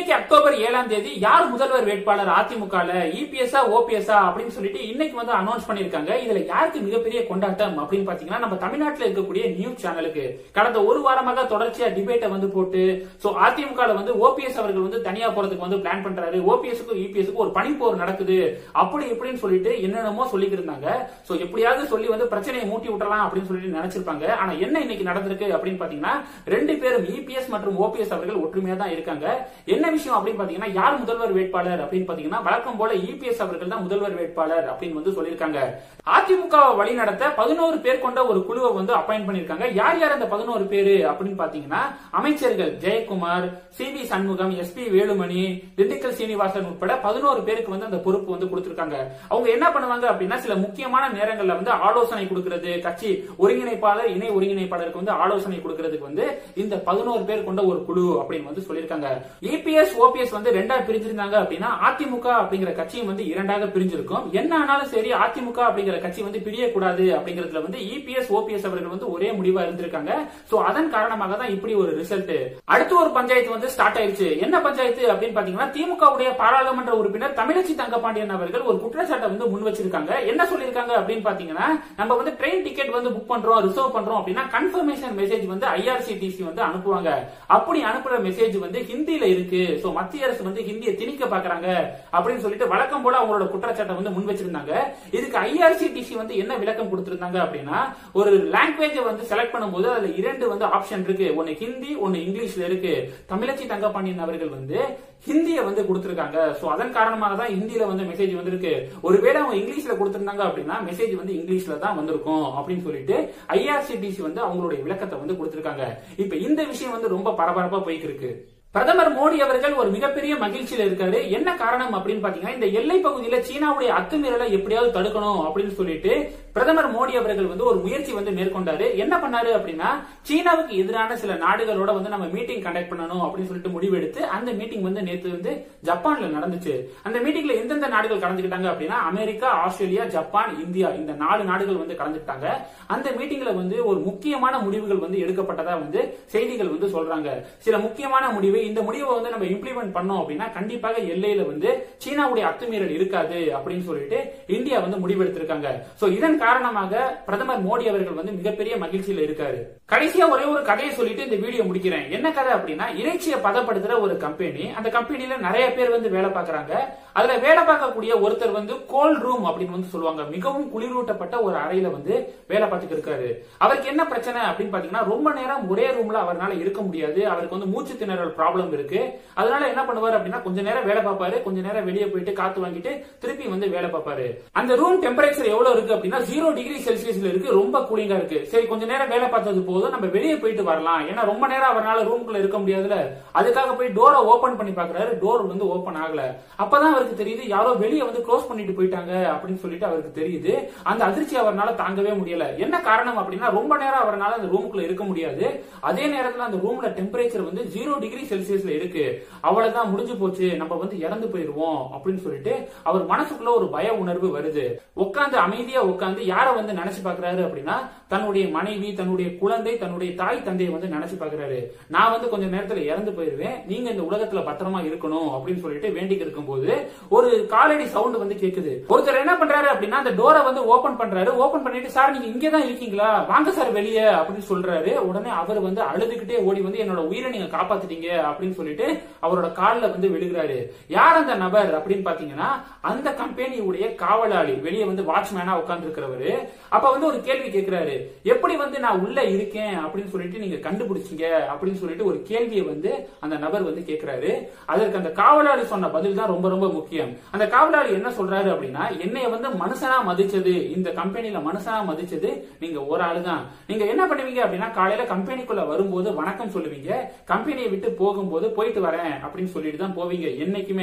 இன்னைக்கு அக்டோபர் ஏழாம் தேதி யார் முதல்வர் வேட்பாளர் அதிமுகல இபிஎஸ்ஆ ஓபிஎஸ்ஆ அப்படின்னு சொல்லிட்டு இன்னைக்கு வந்து அனௌன்ஸ் பண்ணிருக்காங்க இதுல யாருக்கு மிகப்பெரிய கொண்டாட்டம் அப்படின்னு பாத்தீங்கன்னா நம்ம தமிழ்நாட்டுல இருக்கக்கூடிய நியூஸ் சேனலுக்கு கடந்த ஒரு வாரமாக தொடர்ச்சியா டிபேட்டை வந்து போட்டு சோ அதிமுக வந்து ஓபிஎஸ் அவர்கள் வந்து தனியா போறதுக்கு வந்து பிளான் பண்றாரு ஓபிஎஸ்க்கும் இபிஎஸ்க்கும் ஒரு பனிப்போர் நடக்குது அப்படி இப்படின்னு சொல்லிட்டு என்னென்னமோ சொல்லிட்டு இருந்தாங்க சோ எப்படியாவது சொல்லி வந்து பிரச்சனையை மூட்டி விட்டலாம் அப்படின்னு சொல்லிட்டு நினைச்சிருப்பாங்க ஆனா என்ன இன்னைக்கு நடந்திருக்கு அப்படின்னு பாத்தீங்கன்னா ரெண்டு பேரும் இபிஎஸ் மற்றும் ஓபிஎஸ் அவர்கள் ஒற்றுமையா தான் இருக்காங்க என்ன விஷயம் அப்படின்னு பாத்தீங்கன்னா யார் முதல்வர் வேட்பாளர் அப்படின்னு பாத்தீங்கன்னா வழக்கம் போல இபிஎஸ் அவர்கள் தான் முதல்வர் வேட்பாளர் அப்படின்னு வந்து சொல்லியிருக்காங்க அதிமுக வழி நடத்த பதினோரு பேர் கொண்ட ஒரு குழுவை வந்து அப்பாயிண்ட் பண்ணிருக்காங்க யார் யார் அந்த பதினோரு பேரு அப்படின்னு பாத்தீங்கன்னா அமைச்சர்கள் Jayakumar C V Shanmugam S P Velumani Dindigul Srinivasan உட்பட பதினோரு பேருக்கு வந்து அந்த பொறுப்பு வந்து கொடுத்திருக்காங்க அவங்க என்ன பண்ணுவாங்க அப்படின்னா சில முக்கியமான நேரங்கள்ல வந்து ஆலோசனை கொடுக்கிறது கட்சி ஒருங்கிணைப்பாளர் இணை ஒருங்கிணைப்பாளருக்கு வந்து ஆலோசனை கொடுக்கறதுக்கு வந்து இந்த பதினோரு பேர் கொண்ட ஒரு குழு அப்படின்னு வந்து சொல்லியிருக்காங்க இபிஎஸ் ஓபிஎஸ் வந்து ரெண்டா பிரிஞ்சிருந்தாங்க அப்படின்னா அதிமுக அப்படிங்கிற கட்சியும் வந்து இரண்டாக பிரிஞ்சிருக்கும் என்ன ஆனாலும் சரி அதிமுக அப்படிங்கிற கட்சி வந்து பிரியக்கூடாது அப்படிங்கறதுல வந்து இபிஎஸ் ஓபிஎஸ் அவர்கள் வந்து ஒரே முடிவா இருந்திருக்காங்க சோ அதன் காரணமாக தான் இப்படி ஒரு ரிசல்ட் அடுத்து ஒரு பஞ்சாயத்து வந்து ஸ்டார்ட் ஆயிருச்சு என்ன பஞ்சாயத்து அப்படின்னு பாத்தீங்கன்னா திமுக உடைய பாராளுமன்ற உறுப்பினர் தமிழச்சி தங்கபாண்டியன் அவர்கள் ஒரு குற்றச்சாட்டை வந்து முன் வச்சிருக்காங்க என்ன சொல்லிருக்காங்க அப்படின்னு பாத்தீங்கன்னா நம்ம வந்து ட்ரெயின் டிக்கெட் வந்து புக் பண்றோம் ரிசர்வ் பண்றோம் அப்படின்னா கன்ஃபர்மேஷன் மெசேஜ் வந்து ஐஆர்சிடிசி வந்து அனுப்புவாங்க அப்படி அனுப்புற மெசேஜ் வந்து ஹிந்தியில இருக்கு சோ மத்திய அரசு வந்து ஹிந்தியை திணிக்க பாக்குறாங்க அப்படின்னு சொல்லிட்டு வழக்கம் போல அவங்களோட குற்றச்சாட்டை வந்து முன் வச்சிருந்தாங்க இதுக்கு ஐஆர்சிடிசி வந்து என்ன விளக்கம் கொடுத்திருந்தாங்க அப்படின்னா ஒரு லாங்குவேஜை வந்து செலக்ட் பண்ணும்போது அதுல இரண்டு வந்து ஆப்ஷன் இருக்கு ஒன்னு ஹிந்தி ஒன்னு இங்கிலீஷ்ல இருக்கு தமிழச்சி தங்கபாண்டியன் அவர்கள் வந்து ஹிந்தியை வந்து கொடுத்திருக்காங்க சோ அதன் காரணமாக தான் ஹிந்தியில வந்து மெசேஜ் வந்திருக்கு ஒருவேளை அவங்க இங்கிலீஷ்ல கொடுத்திருந்தாங்க அப்படின்னா மெசேஜ் வந்து இங்கிலீஷ்ல தான் வந்திருக்கும் அப்படின்னு சொல்லிட்டு ஐஆர்சிடிசி வந்து அவங்களுடைய விளக்கத்தை வந்து கொடுத்திருக்காங்க இப்ப இந்த விஷயம் வந்து ரொம்ப பரபரப்பா போய்க்கு இருக்கு பிரதமர் மோடி அவர்கள் ஒரு மிகப்பெரிய மகிழ்ச்சியில இருக்காரு என்ன காரணம் அப்படின்னு பாத்தீங்கன்னா இந்த எல்லை பகுதியில சீனாவுடைய அத்துமீறலை எப்படியாவது தடுக்கணும் அப்படின்னு சொல்லிட்டு பிரதமர் மோடி அவர்கள் வந்து ஒரு முயற்சி வந்து மேற்கொண்டாரு என்ன பண்ணாரு அப்படின்னா சீனாவுக்கு எதிரான சில நாடுகளோட வந்து நம்ம மீட்டிங் கண்டக்ட் பண்ணணும் அப்படின்னு சொல்லிட்டு முடிவெடுத்து அந்த மீட்டிங் வந்து நேத்து வந்து ஜப்பான்ல நடந்துச்சு அந்த மீட்டிங்ல எந்தெந்த நாடுகள் கலந்துக்கிட்டாங்க அப்படின்னா அமெரிக்கா ஆஸ்திரேலியா ஜப்பான் இந்தியா இந்த நாலு நாடுகள் வந்து கலந்துக்கிட்டாங்க அந்த மீட்டிங்ல வந்து ஒரு முக்கியமான முடிவுகள் வந்து எடுக்கப்பட்டதா வந்து செய்திகள் வந்து சொல்றாங்க சில முக்கியமான முடிவு இந்த முடிவை வந்து நம்ம இம்ப்ளிமெண்ட் பண்ணோம் அப்படின்னா கண்டிப்பாக எல்லையில வந்து சீனாவுடைய அத்துமீறல் இருக்காது அப்படின்னு சொல்லிட்டு இந்தியா வந்து முடிவெடுத்திருக்காங்க சோ இதன் காரணமாக பிரதமர் மோடி அவர்கள் வந்து மிகப்பெரிய மகிழ்ச்சியில இருக்காரு கடைசியா ஒரே ஒரு கதையை சொல்லிட்டு இந்த வீடியோ முடிக்கிறேன் என்ன கதை அப்படின்னா இறைச்சியை பதப்படுத்துற ஒரு கம்பெனி அந்த கம்பெனில நிறைய பேர் வந்து வேலை பார்க்கறாங்க அதுல வேலை பார்க்கக்கூடிய ஒருத்தர் வந்து கோல்ட் ரூம் அப்படின்னு வந்து சொல்லுவாங்க மிகவும் குளிரூட்டப்பட்ட ஒரு அறையில வந்து வேலை பார்த்துட்டு இருக்காரு அவருக்கு என்ன பிரச்சனை அப்படின்னு பாத்தீங்கன்னா ரொம்ப நேரம் ஒரே ரூம்ல அவரால் இருக்க முடியாது அவருக்கு வந்து மூச்சு திணறல் ப்ராப்ளம் இருக்கு அதனால என்ன பண்ணுவாரு அப்படின்னா கொஞ்ச நேரம் வேலை பார்ப்பாரு கொஞ்ச நேரம் வெளியே போயிட்டு காத்து வாங்கிட்டு திருப்பி வந்து வேலை பார்ப்பாரு அந்த ரூம் டெம்பரேச்சர் எவ்வளவு இருக்கு அப்படின்னா ஜீரோ டிகிரி செல்சியஸ்ல இருக்கு ரொம்ப கூலிங்கா இருக்கு சரி கொஞ்ச நேரம் வேலை பார்த்தது போதும் நம்ம வெளியே போயிட்டு வரலாம் ஏன்னா ரொம்ப நேரம் அவரால் ரூம்குள்ள இருக்க முடியாதுல அதுக்காக போய் டோரை ஓபன் பண்ணி பாக்குறாரு டோர் வந்து ஓபன் ஆகல அப்பதான் அவருக்கு தெரியுது யாரோ வெளியே வந்து க்ளோஸ் பண்ணிட்டு போயிட்டாங்க அப்படின்னு சொல்லிட்டு அவருக்கு தெரியுது அந்த அதிர்ச்சி அவரால் தாங்கவே முடியல என்ன காரணம் அப்படின்னா ரொம்ப நேரம் அவரால் அந்த ரூமுக்குள்ள இருக்க முடியாது அதே நேரத்துல அந்த ரூம்ல டெம்பரேச்சர் வந்து ஜீரோ டிகிரி செல்சியஸ்ல இருக்கு அவ்வளவுதான் முடிஞ்சு போச்சு நம்ம வந்து இறந்து போயிருவோம் அப்படின்னு சொல்லிட்டு அவர் மனசுக்குள்ள ஒரு பய உணர்வு வருது உட்காந்து அமைதியா உட்காந்து யார வந்து நினைச்சு பாக்குறாரு அப்படின்னா தன்னுடைய மனைவி தன்னுடைய குழந்தை தன்னுடைய தாய் தந்தையை வந்து நினைச்சு பாக்குறாரு நான் வந்து கொஞ்ச நேரத்துல இறந்து போயிருவேன் நீங்க இந்த உலகத்துல பத்திரமா இருக்கணும் அப்படின்னு சொல்லிட்டு வேண்டிக்கு இருக்கும்போது ஒரு காலடி சவுண்ட் வந்து கேக்குது ஒருத்தர் என்ன பண்றாரு அப்படின்னா அந்த டோரை வந்து ஓபன் பண்றாரு ஓபன் பண்ணிட்டு சார் நீங்க இங்கே தான் இருக்கீங்களா வாங்க சார் வெளியே அப்படின்னு சொல்றாரு உடனே அவர் வந்து அழுதுகிட்டே ஓடி வந்து என்னோட உயிரை நீங்க காப்பாத்திட்டீங்க அப்படின்னு சொல்லிட்டு அவரோட கால்ல வந்து விழுகிறாரு யார் அந்த நபர் அப்படின்னு பாத்தீங்கன்னா அந்த கம்பெனியுடைய காவலாளி வெளியே வந்து வாட்ச்மேனா உட்கார்ந்து இருக்கிறவரு அப்ப வந்து ஒரு கேள்வி கேட்கிறாரு எப்படி வந்து நான் உள்ள இருக்கேன் அப்படின்னு சொல்லிட்டு நீங்க கண்டுபிடிச்சீங்க அப்படின்னு சொல்லிட்டு ஒரு கேள்வியை வந்து அந்த நபர் வந்து கேட்கிறாரு அதற்கு அந்த காவலாளி சொன்ன பதில் தான் ரொம்ப ரொம்ப முக்கியம் அந்த காவலாளி என்ன சொல்றாரு அப்படின்னா என்னைய வந்து மனுஷனா மதிச்சது இந்த கம்பெனில மனுஷனா மதிச்சது நீங்க ஒரு ஆளு தான் நீங்க என்ன பண்ணுவீங்க அப்படின்னா காலையில கம்பெனிக்குள்ள வரும்போது வணக்கம் சொல்லுவீங்க கம்பெனியை விட்டு போகும்போது போயிட்டு வரேன் அப்படின்னு சொல்லிட்டு தான் போவீங்க என்னைக்குமே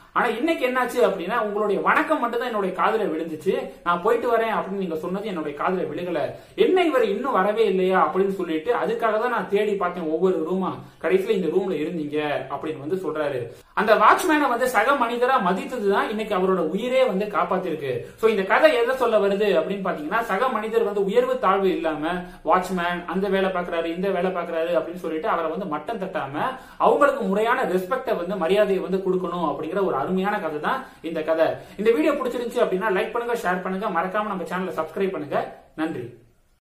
ஆனா இன்னைக்கு என்னாச்சு அப்படின்னா உங்களுடைய வணக்கம் மட்டும் தான் என்னுடைய காதுல விழுந்துச்சு நான் போயிட்டு வரேன் அப்படின்னு நீங்க சொன்னது என்னுடைய காதுல விழுகல என்ன இவர் இன்னும் வரவே இல்லையா அப்படின்னு சொல்லிட்டு அதுக்காக தான் நான் தேடி பார்த்தேன் ஒவ்வொரு ரூமா கடைசியில இந்த ரூம்ல இருந்தீங்க அப்படின்னு வந்து சொல்றாரு அந்த வாட்ச்மேனை வந்து சக மனிதரா மதித்ததுதான் இன்னைக்கு அவரோட உயிரே வந்து காப்பாத்திருக்கு சோ இந்த கதை எதை சொல்ல வருது அப்படின்னு பாத்தீங்கன்னா சக மனிதர் வந்து உயர்வு தாழ்வு இல்லாம வாட்ச்மேன் அந்த வேலை பாக்குறாரு இந்த வேலை பாக்குறாரு அப்படின்னு சொல்லிட்டு அவரை வந்து மட்டம் தட்டாம அவங்களுக்கு முறையான ரெஸ்பெக்ட வந்து மரியாதையை வந்து கொடுக்கணும் அப்படிங்கிற ஒரு அருமையான கதை தான் இந்த கதை இந்த வீடியோ பிடிச்சிருந்துச்சு அப்படின்னா லைக் பண்ணுங்க ஷேர் பண்ணுங்க மறக்காம நம்ம சேனலை சப்ஸ்கிரைப் பண்ணுங்க நன்றி